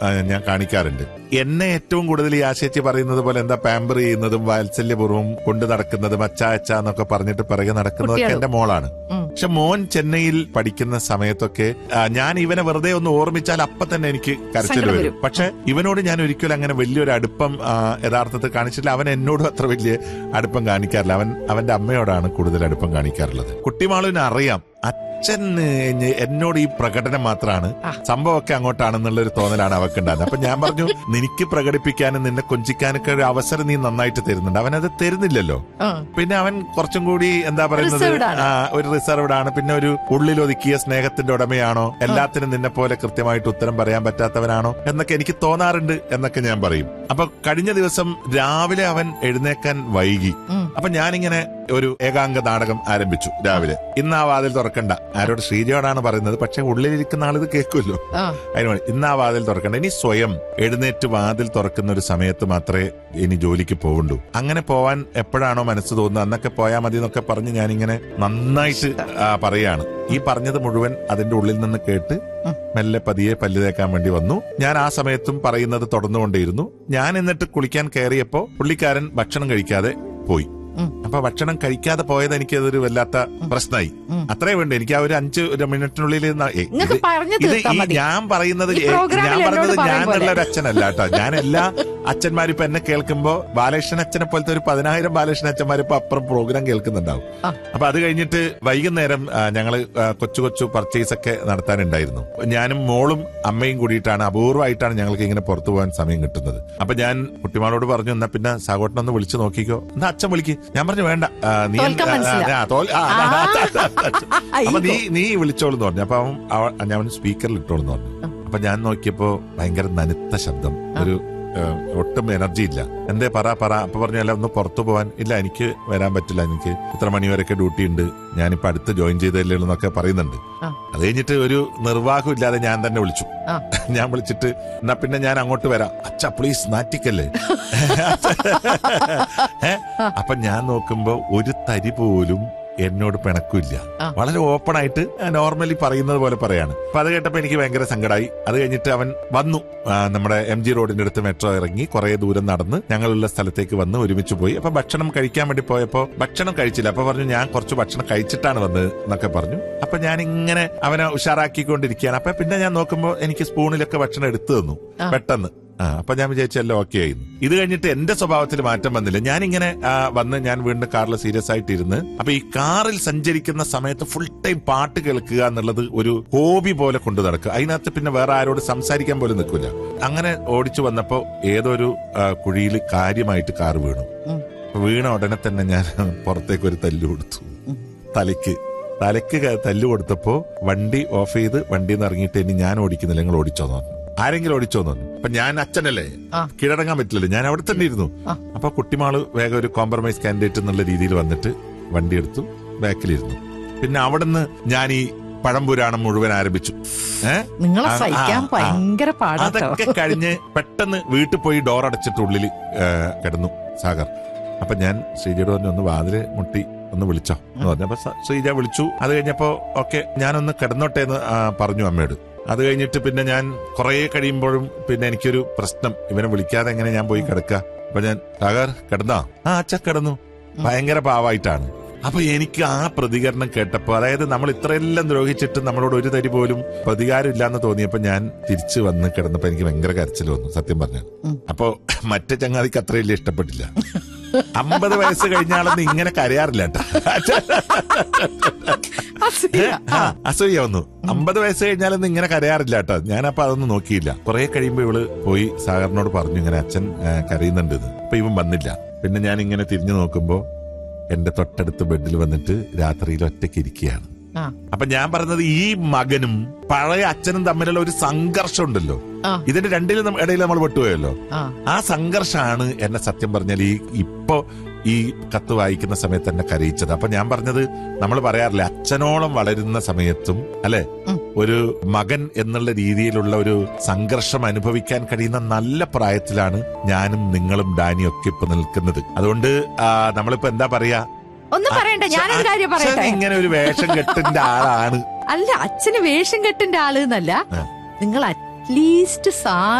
ആ, ഞാൻ കാണിക്കാറുണ്ട് എന്നെ ഏറ്റവും കൂടുതൽ ഈ ആശേച്ചി പറയുന്നത് പോലെ എന്താ പാമ്പർ ചെയ്യുന്നതും വാത്സല്യപൂർവ്വം കൊണ്ടു നടക്കുന്നതും അച്ഛ അച്ഛ എന്നൊക്കെ പറഞ്ഞിട്ട് പിറകെ നടക്കുന്നതൊക്കെ കുട്ടികൾ. എന്റെ മോളാണ് ഉം. പക്ഷെ മോൻ ചെന്നൈയിൽ പഠിക്കുന്ന സമയത്തൊക്കെ ആ, ഞാൻ ഇവനെ വെറുതെ ഒന്ന് ഓർമ്മിച്ചാൽ അപ്പൊ തന്നെ എനിക്ക് കരച്ചിൽ സങ്കടം വരും വരും. പക്ഷെ ഇവനോട് ഞാൻ ഒരിക്കലും അങ്ങനെ വലിയൊരു അടുപ്പം ആ, യഥാർത്ഥത്തിൽ കാണിച്ചിട്ടില്ല അവൻ എന്നോടും അത്ര വലിയ അടുപ്പം കാണിക്കാറില്ല അവൻ അവന്റെ അമ്മയോടാണ് കൂടുതൽ അടുപ്പം കാണിക്കാറുള്ളത് കുട്ടിമാളുവിന് അറിയാം അച്ഛൻ ഏ, എന്നോട് ഈ പ്രകടനം മാത്രമാണ് ആ. സംഭവമൊക്കെ അങ്ങോട്ടാണെന്നുള്ള ഒരു തോന്നലാണ് അവർക്ക് ഉണ്ടാകുന്നത് അപ്പൊ ഞാൻ പറഞ്ഞു നിനക്ക് പ്രകടിപ്പിക്കാനും നിന്നെ കൊഞ്ചിക്കാനൊക്കെ ഒരു അവസരം നീ നന്നായിട്ട് തരുന്നുണ്ട് അവനത് തരുന്നില്ലല്ലോ ആ. പിന്നെ അവൻ കുറച്ചും കൂടി എന്താ പറയുന്നത് Reserved ആണ്. ആ, ഒരു റിസർവ്ഡ് ആണ് പിന്നെ ഒരു ഉള്ളിൽ ഒതുക്കിയ സ്നേഹത്തിന്റെ ഉടമയാണോ എല്ലാത്തിനും നിന്നെ പോലെ കൃത്യമായിട്ട് ഉത്തരം പറയാൻ പറ്റാത്തവനാണോ എന്നൊക്കെ എനിക്ക് തോന്നാറുണ്ട് എന്നൊക്കെ ഞാൻ പറയും അപ്പൊ കഴിഞ്ഞ ദിവസം രാവിലെ അവൻ എഴുന്നേക്കാൻ വൈകി ഉം. അപ്പൊ ഞാനിങ്ങനെ ഒരു ഏകാംഗ നാടകം ആരംഭിച്ചു രാവിലെ ഇന്ന് ആ വാതിൽ തുറക്കണ്ട ആരോട് ശ്രീജയോടാണ് പറയുന്നത് പക്ഷെ ഉള്ളിലിരിക്കുന്ന ആളിത് കേൾക്കുമല്ലോ ആ. അതിന് വേണ്ടി ഇന്ന് ആ വാതിൽ തുറക്കണ്ട ഇനി സ്വയം എഴുന്നേറ്റ് വാതിൽ തുറക്കുന്ന ഒരു സമയത്ത് മാത്രമേ ഇനി ജോലിക്ക് പോകണ്ടൂ അങ്ങനെ പോവാൻ എപ്പോഴാണോ മനസ്സ് തോന്നുന്നത് അന്നൊക്കെ പോയാൽ മതി എന്നൊക്കെ പറഞ്ഞ് ഞാനിങ്ങനെ നന്നായിട്ട് ആ, പറയാണ് ഈ പറഞ്ഞത് മുഴുവൻ അതിന്റെ ഉള്ളിൽ നിന്ന് കേട്ട് ഉം. മെല്ലെ പതിയെ പല്ല് തേക്കാൻ വേണ്ടി വന്നു ഞാൻ ആ സമയത്തും പറയുന്നത് തുടർന്നുകൊണ്ടേയിരുന്നു ഞാൻ എന്നിട്ട് കുളിക്കാൻ കയറിയപ്പോ പുള്ളിക്കാരൻ ഭക്ഷണം കഴിക്കാതെ പോയി ഉം. അപ്പൊ ഭക്ഷണം കഴിക്കാതെ പോയത് എനിക്ക് അതൊരു വല്ലാത്ത പ്രശ്നമായി ഉം. അത്രേ വേണ്ട എനിക്ക് ആ ഒരു അഞ്ച് ഒരു മിനിറ്റിനുള്ളിൽ ന- ഏ, നിങ്ങൾക്ക് ഇത് പറഞ്ഞു ഇത് തീർത്താ ഈ മതി ഞാൻ പറയുന്നത് ഈ ഏ- പ്രോഗ്രാമിൽ ഞാൻ പറയുന്നത് എന്നോട് പറയും ഞാനുള്ള പോലെ. ഒരു അച്ഛനല്ല കേട്ടോ ഞാൻ എല്ലാ അച്ഛന്മാരും ഇപ്പൊ എന്നെ കേൾക്കുമ്പോ ബാലകൃഷ്ണൻ അച്ഛനെ പോലത്തെ ഒരു പതിനായിരം ബാലകൃഷ്ണൻ അച്ഛന്മാർ ഇപ്പൊ അപ്പുറം പ്രോഗ്രാം കേൾക്കുന്നുണ്ടാവും ആ. അപ്പൊ അത് കഴിഞ്ഞിട്ട് വൈകുന്നേരം ആ, ഞങ്ങള് ആ, കൊച്ചു കൊച്ചു പർച്ചേസ് ഒക്കെ നടത്താനുണ്ടായിരുന്നു ഞാനും മോളും അമ്മയും കൂടിയിട്ടാണ് അപൂർവമായിട്ടാണ് ഞങ്ങൾക്ക് ഇങ്ങനെ പുറത്തു പോകാൻ സമയം കിട്ടുന്നത് അപ്പൊ ഞാൻ കുട്ടിമാളോട് പറഞ്ഞു എന്നാ പിന്നെ സാഗോട്ടനൊന്ന് വിളിച്ചു നോക്കിക്കോ എന്നാ അച്ഛൻ വിളിക്ക് ഞാൻ പറഞ്ഞു വേണ്ട ആ, നീ തോൽക്കാൻ ആ, മനസ്സില്ല. ആ, തോൽ- ആ, ആ, ആ, ആ, ആ, ആ. അപ്പൊ നീ അയ്യോ. നീ വിളിച്ചോളെന്ന് പറഞ്ഞു അപ്പൊ അവൻ അവ- ഞാൻ സ്പീക്കറിൽ ഇട്ടോളെന്ന് പറഞ്ഞു അപ്പൊ ഞാൻ നോക്കിയപ്പോ ഭയങ്കര നനുത്ത ശബ്ദം ഒരു ഏഹ്, ഒട്ടും എനർജി ഇല്ല എന്തേ പറ പറ അപ്പൊ പറഞ്ഞല്ല ഒന്ന് പുറത്തു പോവാൻ ഇല്ല എനിക്ക് വരാൻ പറ്റില്ല എനിക്ക് ഇത്ര മണിവരെയൊക്കെ ഡ്യൂട്ടി ഉണ്ട് ഞാനിപ്പോ അടുത്ത് ജോയിൻ ചെയ്തല്ലേ എന്നൊക്കെ പറയുന്നുണ്ട് ആ. അത് കഴിഞ്ഞിട്ട് ഒരു നിർവാഹം ഇല്ലാതെ ഞാൻ തന്നെ വിളിച്ചു ആ. ഞാൻ വിളിച്ചിട്ട് എന്നാ പിന്നെ ഞാൻ അങ്ങോട്ട് വരാം അച്ഛ പ്ലീസ് നാറ്റിക്കല്ലേ ഏ? അപ്പൊ ഞാൻ നോക്കുമ്പോ ഒരു തരി പോലും എന്നോട് പിണക്കില്ല ആ. വളരെ ഓപ്പൺ ആയിട്ട് നോർമലി പറയുന്നത് പോലെ പറയാണ് അപ്പൊ അത് കേട്ടപ്പോ എനിക്ക് ഭയങ്കര സങ്കടമായി അത് കഴിഞ്ഞിട്ട് അവൻ വന്നു ആ, നമ്മുടെ എം ജി റോഡിന്റെ അടുത്ത് മെട്രോ ഇറങ്ങി കുറെ ദൂരം നടന്ന് ഞങ്ങളുള്ള സ്ഥലത്തേക്ക് വന്ന് ഒരുമിച്ച് പോയി അപ്പൊ ഭക്ഷണം കഴിക്കാൻ വേണ്ടി പോയപ്പോ ഭക്ഷണം കഴിച്ചില്ല അപ്പൊ പറഞ്ഞു ഞാൻ കുറച്ച് ഭക്ഷണം കഴിച്ചിട്ടാണ് വന്നത് എന്നൊക്കെ പറഞ്ഞു അപ്പൊ ഞാൻ ഇങ്ങനെ അവനെ ഉഷാറാക്കിക്കൊണ്ടിരിക്കുകയാണ് അപ്പൊ പിന്നെ ഞാൻ നോക്കുമ്പോ എനിക്ക് സ്പൂണിലൊക്കെ ഭക്ഷണം എടുത്തു തന്നു ആ. പെട്ടെന്ന് ആ അപ്പൊ ഞാൻ വിചാരിച്ചു എല്ലാം ഓക്കെ ആയിരുന്നു ഇത് കഴിഞ്ഞിട്ട് എന്റെ സ്വഭാവത്തിൽ മാറ്റം വന്നില്ല ഞാനിങ്ങനെ ആ, വന്ന് ഞാൻ വീണ്ടും കാറിൽ സീരിയസ് ആയിട്ട് ഇരുന്ന് അപ്പൊ ഈ കാറിൽ സഞ്ചരിക്കുന്ന സമയത്ത് ഫുൾ ടൈം പാട്ട് കേൾക്കുക എന്നുള്ളത് ഒരു ഹോബി പോലെ കൊണ്ടു നടക്കുക അതിനകത്ത് പിന്നെ വേറെ ആരോട് സംസാരിക്കാൻ പോലും നിൽക്കില്ല അങ്ങനെ ഓടിച്ചു വന്നപ്പോ ഏതൊരു കുഴിയിൽ കാര്യമായിട്ട് കാർ വീണു ഉം. വീണ ഉടനെ തന്നെ ഞാൻ പുറത്തേക്ക് ഒരു തല്ലു കൊടുത്തു തലയ്ക്ക് തലയ്ക്ക് ക- തല്ലു കൊടുത്തപ്പോ വണ്ടി ഓഫ് ചെയ്ത് വണ്ടിയിൽ നിന്ന് ഇറങ്ങിയിട്ട് ഇനി ഞാൻ ഓടിക്കുന്നില്ല നിങ്ങൾ ഓടിച്ചോന്ന് പറഞ്ഞു ആരെങ്കിലും ഓടിച്ചോന്ന് പറഞ്ഞു അപ്പൊ ഞാൻ അച്ഛനല്ലേ ആ. കീഴടങ്ങാൻ പറ്റില്ലല്ലോ ഞാൻ അവിടെ തന്നെ ഇരുന്നു ആ. അപ്പൊ കുട്ടിമാള് വേഗം ഒരു കോംപ്രമൈസ് കാൻഡിഡേറ്റ് എന്നുള്ള രീതിയിൽ വന്നിട്ട് വണ്ടി എടുത്തു ബാക്കിലിരുന്നു പിന്നെ അവിടുന്ന് ഞാൻ ഈ പഴംപുരാണം മുഴുവൻ ആരംഭിച്ചു ഏഹ് നിങ്ങളെ ആ, സഹിക്കാൻ ആ, ആ. ഭയങ്കര പാടാട്ടോ അതൊക്കെ കഴിഞ്ഞ് പെട്ടെന്ന് വീട്ടിൽ പോയി ഡോർ അടച്ചിട്ട് ഉള്ളിൽ കിടന്നു സാഗർ അപ്പൊ ഞാൻ ശ്രീജയോട് പറഞ്ഞു ഒന്ന് വാതില് മുട്ടി ഒന്ന് വിളിച്ചോ എന്ന് പറഞ്ഞു അപ്പൊ സ- ശ്രീജ വിളിച്ചു അത് കഴിഞ്ഞപ്പോ ഓക്കെ ഞാനൊന്ന് കിടന്നോട്ടെ എന്ന് ആ, പറഞ്ഞു അമ്മയോട് അത് കഴിഞ്ഞിട്ട് പിന്നെ ഞാൻ കുറെ കഴിയുമ്പോഴും പിന്നെ എനിക്കൊരു പ്രശ്നം ഇവനെ വിളിക്കാതെ എങ്ങനെ ഞാൻ പോയി കിടക്കുക അപ്പൊ ഞാൻ സാഗർ കിടന്നോ ആ അച്ഛ കിടന്നു ഭയങ്കര പാവായിട്ടാണ് അപ്പൊ എനിക്ക് ആ പ്രതികരണം കേട്ടപ്പോ അതായത് നമ്മൾ ഇത്രയെല്ലാം ദ്രോഹിച്ചിട്ട് നമ്മളോട് ഒരു തരി പോലും പ്രതികാരം ഇല്ലാന്ന് തോന്നിയപ്പോ ഞാൻ തിരിച്ചു വന്ന് കിടന്നപ്പോ എനിക്ക് ഭയങ്കര കരച്ചിൽ വന്നു സത്യം പറഞ്ഞാൽ ഉം. അപ്പോ മറ്റേ ചങ്ങാതിക്ക് അത്ര വലിയ ഇഷ്ടപ്പെട്ടില്ല അമ്പത് വയസ്സ് കഴിഞ്ഞാളൊന്നും ഇങ്ങനെ കരയാറില്ല കേട്ടോ അസൂയ. ആ, അസൂയ വന്നു അമ്പത് വയസ്സ് കഴിഞ്ഞാലൊന്നും ഇങ്ങനെ കരയാറില്ല കേട്ടോ ഞാനപ്പോ അതൊന്നും നോക്കിയില്ല കുറെ കഴിയുമ്പോ ഇവള് പോയി സാഗറിനോട് പറഞ്ഞു ഇങ്ങനെ അച്ഛൻ ആ, കരയുന്നുണ്ട് എന്ന്. അപ്പൊ ഇവൻ വന്നില്ല പിന്നെ ഞാൻ ഇങ്ങനെ തിരിഞ്ഞു നോക്കുമ്പോ എന്റെ തൊട്ടടുത്ത് ബെഡിൽ വന്നിട്ട് രാത്രിയിൽ ഒറ്റയ്ക്ക് ഇരിക്കുകയാണ് ആ, അപ്പൊ ഞാൻ പറഞ്ഞത് ഈ മകനും പഴയ അച്ഛനും തമ്മിലുള്ള ഒരു സംഘർഷം ഉണ്ടല്ലോ ആ, ഇതിന്റെ രണ്ടിലും നമ്മ- ഇടയിൽ നമ്മൾ പെട്ടുപോയല്ലോ ആ. ആ സംഘർഷമാണ് എന്നെ സത്യം പറഞ്ഞാൽ ഈ ഇപ്പോ ഈ കത്ത് വായിക്കുന്ന സമയത്ത് എന്നെ കരയിച്ചത് അപ്പൊ ഞാൻ പറഞ്ഞത് നമ്മൾ പറയാറില്ലേ അച്ഛനോളം വളരുന്ന സമയത്തും അല്ലെ ഉം. ഒരു മകൻ എന്നുള്ള രീതിയിലുള്ള ഒരു സംഘർഷം അനുഭവിക്കാൻ കഴിയുന്ന നല്ല പ്രായത്തിലാണ് ഞാനും നിങ്ങളും ഡാനിയും ഒക്കെ ഇപ്പൊ നിൽക്കുന്നത് അതുകൊണ്ട് ആ, നമ്മളിപ്പോ എന്താ പറയാ ഒന്നും പറയണ്ട ഞാനൊരു കാര്യം അച്ഛൻ പറയട്ടെ ഇങ്ങനെ ഒരു വേഷം കെട്ടിന്റെ ആളാണ് അല്ല അച്ഛന് വേഷം കെട്ടിന്റെ ആള് എന്നല്ല ആ. നിങ്ങൾ അറ്റ്ലീസ്റ്റ് സാ